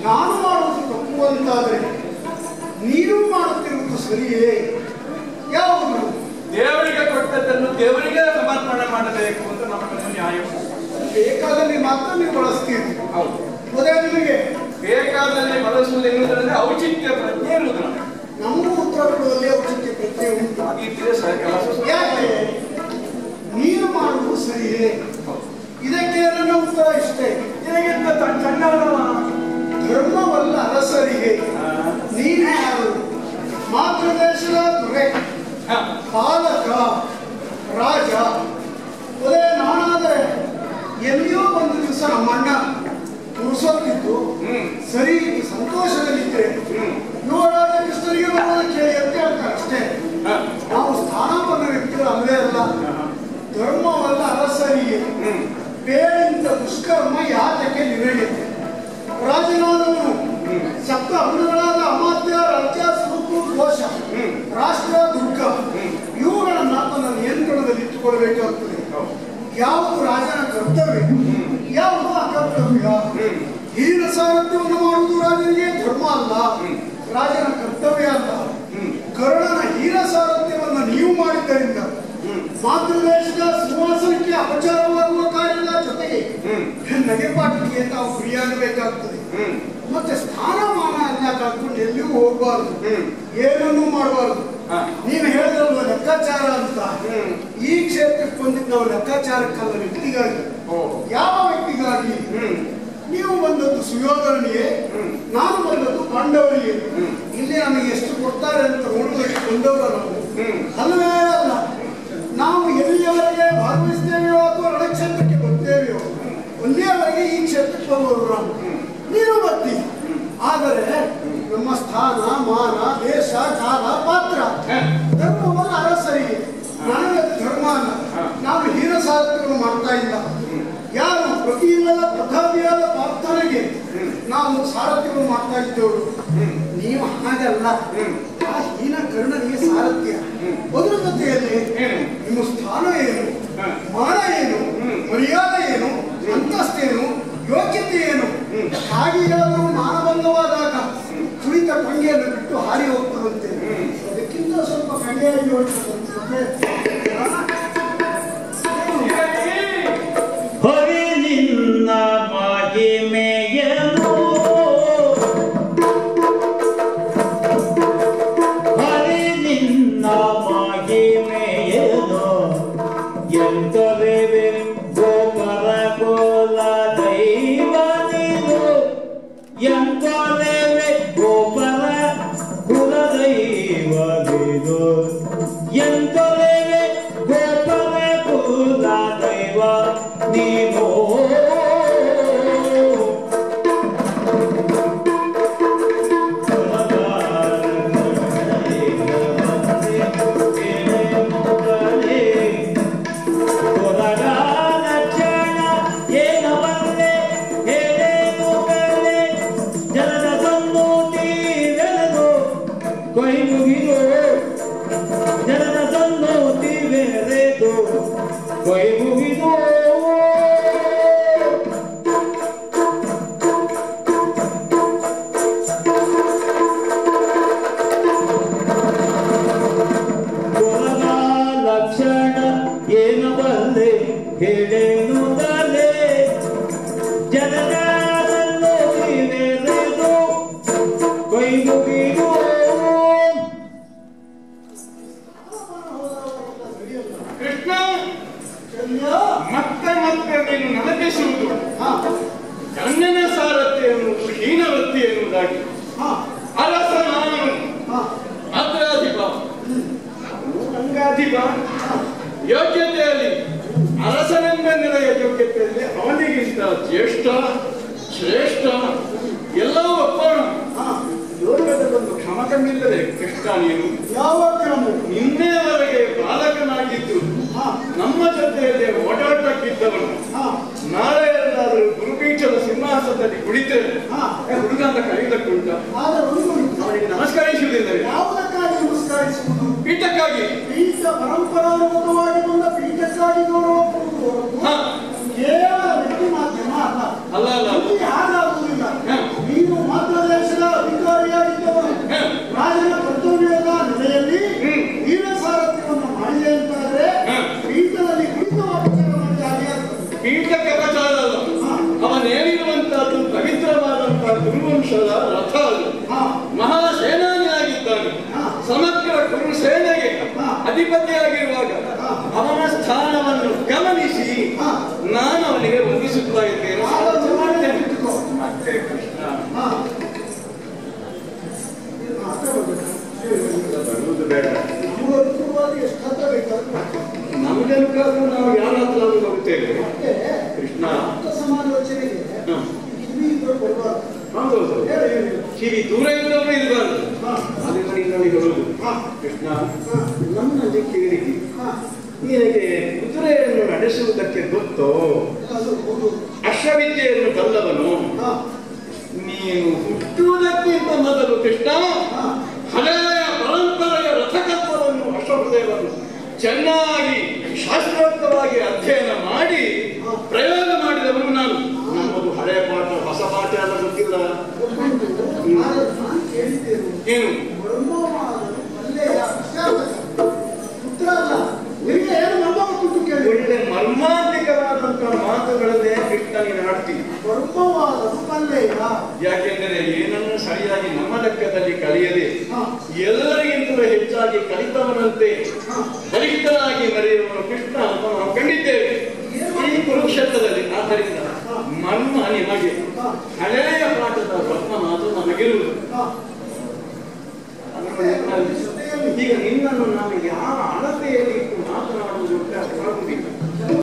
ನಾನು ಮಾಡುವುದು ತಪ್ಪು ಅಂತಾದರೆ ನೀನು ಮಾಡುತ್ತಿರುವುದು ಸರಿಯೇ ಯಾವುದು ದೇವರಿಗೆ ಕೊಟ್ಟದ್ದನ್ನು ದೇವರಿಗೆ ಸಮರ್ಪಣೆ ಮಾಡಬೇಕು ಅಂತ ನಮ್ಮ ನ್ಯಾಯ ಬೇಕಾದಲ್ಲಿ ಮಾತ್ರ ನೀವು ಬಳಸ್ತೀರಿ ಹೌದು ಅದೇ ನಿಮಗೆ ಬೇಕಾದಲ್ಲಿ ಬಳಸುವುದು ಎನ್ನುವುದರಲ್ಲಿ ಔಚಿತ್ಯ ಪ್ರಜ್ಞೆ ಇರುವುದು ನಮಗೆ ನಮಗೂ ಉತ್ತರ ಕೊಡುವಲ್ಲಿ ಔಚಿತ್ಯ ಪ್ರಜ್ಞೆ ಉಂಟು ಹಾಗಿದ್ರೆ ಸಹ ಕೆಲಸ ಸ್ವಲ್ಪ- ಯಾಕೆ ನೀನು ಮಾಡುವುದು ಸರಿಯೇ ಇದಕ್ಕೆ ನನ್ನ ಉತ್ತರ ಇಷ್ಟೇ ನಿನಗಿಂತ ತ- ಸಣ್ಣವನವ ಧರ್ಮವಲ್ಲ ಅರಸರಿಗೆ ನೀನೇ ಯಾರು ಮಾತೃದೇಶದ ದೊರೆ ಹ. ಪಾಲಕ ರಾಜ ಅದೇ ನಾನಾದರೆ ಎಲ್ಲಿಯೋ ಒಂದು ದಿವಸ ನಮ್ಮಣ್ಣ ತುರ್ಸೋತಿದ್ದು ಹ್ಮ್ ಸರಿ ಸಂತೋಷದಲ್ಲಿದ್ದರೆ ಹ್ಮ್ ಯುವರಾಜ ಕೃಷ್ಣರಿಗೆ ಬರೋದ ಕೇಳಿ ಅಂತ ಹೇಳ್ತಾರೆ ಅಷ್ಟೇ ಹ. ನಾವು ಸ್ಥಾನಪನ್ನ ವ್ಯಕ್ತಿಗಳು ಅಲ್ಲೇ ಅಲ್ಲ ಧರ್ಮವಲ್ಲ ಅರಸರಿಗೆ ಹ್ಮ್ ಬೇರಿಂದ ದುಷ್ಕರ್ಮ ಯಾತಕ್ಕೆ ನಿನಗೆ ರಾಜನಾದವನು ಸಪ್ತ ಅಗುಣಗಳಾದ ಅಮಾತ್ಯ ರಾಜ್ಯ ಸ್ವರೂಪ ದೋಷ ಹ್ಮ್. ರಾಷ್ಟ್ರ ದುರ್ಗ ಹ್ಮ್. ಇವುಗಳನ್ನ ತನ್ನ ನಿಯಂತ್ರಣದಲ್ಲಿ ಇಟ್ಟುಕೊಳ್ಬೇಕಾಗ್ತದೆ ಯಾವುದು ರಾಜನ ಕರ್ತವ್ಯ ಯಾವುದು ಅಕರ್ತವ್ಯ ಹ್ಮ್. ಹೀನ ಸಾರಥ್ಯವನ್ನು ಮಾಡುವುದು ರಾಜನಿಗೆ ಧರ್ಮ ಅಲ್ಲ ಹ್ಮ್. ರಾಜನ ಕರ್ತವ್ಯ ಅಲ್ಲ ಹ್ಮ್. ಕರ್ಣನ ಹೀನ ಸಾರಥ್ಯವನ್ನು ನೀವು ಮಾಡಿದ್ದರಿಂದ ಹ್ಮ್. ಮಾತೃದೇಶದ ಸಿಂಹಾಸನಕ್ಕೆ ಅಪಚಾರವಾಗುವ ಕಾರ್ಯದ ಜೊತೆಗೆ ಹ್ಮ್. ನಗೆಪಾಟಿಗೆ ತಾವು ಗುರಿಯಾಗಬೇಕಾಗ್ತದೆ ಹ್ಮ್ ಮತ್ತೆ ಸ್ಥಾನಮಾನ ಎಲ್ಲ ಕಳ್ಕೊಂಡು ಎಲ್ಲಿಯೂ ಹೋಗಬಾರ್ದು ಹ್ಮ್. ಏನನ್ನೂ ಮಾಡಬಾರ್ದು ಹ. ನೀನು ಹೇಳಿದ್ರಲ್ವ ಲೆಕ್ಕಾಚಾರ ಅಂತ ಹ್ಮ್. ಈ ಕ್ಷೇತ್ರಕ್ಕೆ ಬಂದಿದ್ದು ನಾವು ಲೆಕ್ಕಾಚಾರಕ್ಕಲ್ಲ ವ್ಯಕ್ತಿಗಾಗಿ ಓ ಯಾವ ವ್ಯಕ್ತಿಗಾಗಿ ಹ್ಮ್ ನೀವು ಬಂದದ್ದು ಸುಯೋಧನಿಗೆ ಹ್ಮ್. ನಾನು ಬಂದದ್ದು ಪಾಂಡವರಿಗೆ ಹ್ಮ್. ಇಲ್ಲಿ ನಮಗೆ ಎಷ್ಟು ಕೊಡ್ತಾರೆ ಅಂತ ನೋಡುವುದಕ್ಕೆ ಬಂದವರು ನಾವು ಹ್ಮ್. ಅಲ್ಲವೇ ಅಲ್ಲ ನಾವು ಎಲ್ಲಿಯವರೆಗೆ ಭಾಗವಹಿಸ್ತೇವೆಯೋ ಅಥವಾ ರಣಕ್ಷೇತ್ರಕ್ಕೆ ಬರ್ತೇವೆಯೋ ಅಲ್ಲಿಯವರೆಗೆ ಈ ಕ್ಷೇತ್ರಕ್ಕೆ ಬರುವರು ನಾವು ನೀನು ಬರ್ತಿ ಆದರೆ ನಮ್ಮ ಸ್ಥಾನ ಮಾನ ದೇಶ ಕಾಲ ಪಾತ್ರ ಹ. ಧರ್ಮವಲ್ಲ ಅರಸರಿಗೆ ನನಗೆ ಅದು ಧರ್ಮ ಅಲ್ಲ ಹ. ನಾವು ಹೀನ ಸಾಧಕವನ್ನು ಮಾಡ್ತಾ ಇಲ್ಲ ಯಾರು ಪ್ರತಿಯಿಲ್ಲದ ಪ್ರಧಾನಿಯಾದ ಪ್ರಾರ್ಥನೆಗೆ ನಾವು ಸಾರಥ್ಯವನ್ನು ಮಾಡ್ತಾ ಇದ್ದವರು ನೀವು ಹಾಗಲ್ಲ ಹ್ಮ್. ಆ ಹೀನ ಕರ್ಣನಿಗೆ ಸಾರಥ್ಯ ಅದರ ಜೊತೆಯಲ್ಲಿ ಏನು? ನಿಮ್ಮ ಸ್ಥಾನ ಏನು ಹ. ಮಾನ ಏನು ಹ್ಮ್. ಮರ್ಯಾದೆ ಏನು ಅಂತಸ್ತೇನು ಯೋಗ್ಯತೆ ಏನು ಹ್ಮ್. ಹಾಗೆಯಾದರೂ ಮಾನಭಂಗವಾದಾಗ ಕುಳಿತ ಕಂಗೆಯನ್ನು ಬಿಟ್ಟು ಹಾರಿ ಹೋಗ್ತದಂತೆ ಹ್ಮ್. ಅದಕ್ಕಿಂತ ಸ್ವಲ್ಪ ಕಂಗೆಯಾಗಿ ಹೋಗ್ತದಂತೆ ಹೊರೆ ನಿನ್ನ ಮಹಿಮೆಯನು ಹೊರೆ ನಿನ್ನ ಮಹಿಮೆಯನು ಎಂತರೇವೆ ಗೋಪರ ಗೋಲ ದೈವ ನೀನು ಎಂತರೇವೆ ಗೋಪರ ಕುಲ ದೈವ ನೀನು ಎಂತರೇವೆ ಗೋಪರ ಕುಲ ದೈವ ನೀನು ಕೊಯ್ ಮುಗಿದು ಕೊರಗ ಲಕ್ಷಣ ಏನು ಬಲ್ಲೆ ಹೇಳೇನು ಬಲ್ಲೆ ಜನಗಳನ್ನು ತಿವೆರೆದು ಕೊಯ್ದು ಬಿಡು ಕೃಷ್ಣ ಕನ್ಯ ಮತ್ತೆ ಮತ್ತೆ ನೀನು ನನಗಿಸುವುದು ಹಾ ಕಣ್ಣನ ಸಾರಥ್ಯ ಎನ್ನುವುದು ಹೀನವೃತ್ತಿ ಎನ್ನುವುದಾಗಿ ಹಾ ಅರಸ ನಾನು ಹಾ ಅಗ್ರಾಧಿಪ ರಂಗಾಧಿಪ ಯೋಗ್ಯತೆಯಲ್ಲಿ ಅರಸನೆಂಬೆನ್ನೆಲೆಯ ಯೋಗ್ಯತೆಯಲ್ಲಿ ಅವನಿಗಿಂತ ಜ್ಯೇಷ್ಠ ಶ್ರೇಷ್ಠ ಎಲ್ಲವೂ ಒಪ್ಪೋಣ ಹಾ ಯೋಗ್ಯತೆ ಬಂದು ಕ್ಷಮಕಮಿಲ್ಲದೆ ಕೃಷ್ಣ ನೀನು ಯಾವ ಕ್ರಮ ನಿನ್ನೆಯವರೆಗೆ ಬಾಲಕನಾಗಿದ್ದು ಹಾ ನಮ್ಮ ಜೊತೆಯಲ್ಲಿ ಓಡಾಟಕ್ಕಿದ್ದವನು ಹಾ ನಾಳೆ ಎಲ್ಲಾದರೂ ಗುರುಪೀಠದ ಸಿಂಹಾಸನದಲ್ಲಿ ಕುಳಿತರೆ ಹಾ. ಏ, ಹುಡುಗ ಅಂತ ಕರೆಯುವುದಕ್ಕುಂಟ ಆದರೆ ಒಂದು ಉಂಟು. ಅವನಿಗೆ ನಮಸ್ಕರಿಸುವುದಿಲ್ಲವೇ ಯಾವುದಕ್ಕಾಗಿ ನಮಸ್ಕರಿಸುವುದು ಪೀಠಕ್ಕಾಗಿ ಪೀಠ ಪರಂಪರಾಗತವಾಗಿ ಬಂದ ಪೀಠಕ್ಕಾಗಿ ಗೌರವ ಕೊಡುವುದು ಹಾ. ಕೇವಲ ವ್ಯಕ್ತಿ ಮಾಧ್ಯಮ ಅಲ್ಲ ಅಲ್ಲ ಅಲ್ಲ ಇಲ್ಲಿ ಹಾಗಾಗುವುದಿಲ್ಲ ಹಾ. ನೀನು ಮಾತ್ರ ಕುರುವಂಶದ ರಥ ಅದು ಹಾ ಮಹಾಸೇನಾನಿಯಾಗಿದ್ದಾನೆ ಹಾ. ಸಮಗ್ರ ಕುರು ಸೇನೆಗೆ ಹಾ. ಅಧಿಪತಿಯಾಗಿರುವಾಗ ಹಾ. ಅವನ ಸ್ಥಾನವನ್ನು ಗಮನಿಸಿ ಹಾ. ನಾನು ಅವನಿಗೆ ವಂದಿಸುತ್ತಾ ಇದ್ದೇನೆ ಆಲೋಚನೆ ಮಾಡ್ತೇನೆ. ಇಟ್ಕೋ. ಮತ್ತೆ ಕೃಷ್ಣ ಹಾ ಮಾತ್ರ ಬರ್ಬೇಕು. ಬರುವುದು ಬೇಡ ನಮ್ಗೆ ಅನುಕೂಲವಾಗಿ ಎಷ್ಟು ಹತ್ರ ಬೇಕಾದ್ರೂ ಮಾಡ್ತೀವಿ. ನಮಗನುಕಾದ್ರೂ ನಾವು ಯಾರ ಹತ್ರ ಹೋಗುತ್ತೇವೆ ಮತ್ತೆ ಕೃಷ್ಣ ಆಪ್ತ ಸಮಾಲೋಚನೆಗೆ ಹಾ. ಕಿವಿ ಇದ್ರು ಕೊಡಬಾರ್ದು ಹೌದೌದು ಹೇಳು ಹೇಳು ಕಿವಿ ದೂರ ಇದ್ದವರು ಇರಬಾರ್ದು ಹಾ ಅದರಿಂದ ನೀನು ಹೇಳುವುದು ಹಾ ಕೃಷ್ಣ ಹಾ ನಮ್ಮಲ್ಲಿ ಕೇಳಿದಿ ಹಾ ನಿನಗೆ ಕುದುರೆಯನ್ನು ನಡೆಸುವುದಕ್ಕೆ ಗೊತ್ತೋ ಅದು ಹೌದು ಅಶ್ವವಿದ್ಯೆಯನ್ನು ಬಲ್ಲವನು ಹಾ ನೀನು ಹುಟ್ಟುವುದಕ್ಕಿಂತ ಮೊದಲು ಕೃಷ್ಣ ಹಾ ಹಳೆಯ ಪರಂಪರೆಯ ರಥಕತ್ವವನ್ನು ಅಶ್ವದೇವರು ಚೆನ್ನಾಗಿ ಶಾಸ್ತ್ರೋಕ್ತವಾಗಿ ಅಧ್ಯಯನ ಮಾಡಿ ಪ್ರಯೋಗ ಮಾಡಿದವನು ನಾನು ನಮ್ಮದು ಹಳೆಯ ಪಾಠ ಹೊಸ ಪಾಠ ಎಲ್ಲ ಗೊತ್ತಿಲ್ಲ ಒಬ್ಬಂದು ಆದರೆ ನಾನು ಕೇಳಿದ್ದೇನೆ ಏನು ಬ್ರಹ್ಮವಾದನು ಒಳ್ಳೆಯ ಶಾಸಕ ಪುತ್ರ ಅಲ್ಲ ನಿಮಗೆ ಏನು ನಂಬವ ಕುಟ್ಟು ಕೇಳಿ ಒಳ್ಳೆ ಮರ್ಮಾಂತಿಕವಾದಂತ ಮಾತುಗಳನ್ನೇ ಕೃಷ್ಣ ನೀನು ಆಡ್ತೀನಿ ಬ್ರಹ್ಮವಾದನು ಒಳ್ಳೆಯ ಯಾಕೆಂದರೆ ಏನನ್ನು ಸರಿಯಾಗಿ ನಮ್ಮ ಲೆಕ್ಕದಲ್ಲಿ ಕಲಿಯದೆ ಹಾ ಎಲ್ಲರಿಗಿಂತಲೂ ಹೆಚ್ಚಾಗಿ ಕಲಿತವನಂತೆ ಹಾ ಬಲಿಷ್ಠನಾಗಿ ಮೆರೆಯುವವನು ಕೃಷ್ಣ ಅಂತ ನಾವು ಕಂಡಿದ್ದೇವೆ ಈ ಕುರುಕ್ಷೇತ್ರದಲ್ಲಿ ಆದ್ದರಿಂದ ಮರ್ಮ ನಿಮಗೆ ಹಳೆಯ ಪಾಠದ ಬ್ರಹ್ಮ ಮಾತು ನಮಗಿರುವುದು ಹಾ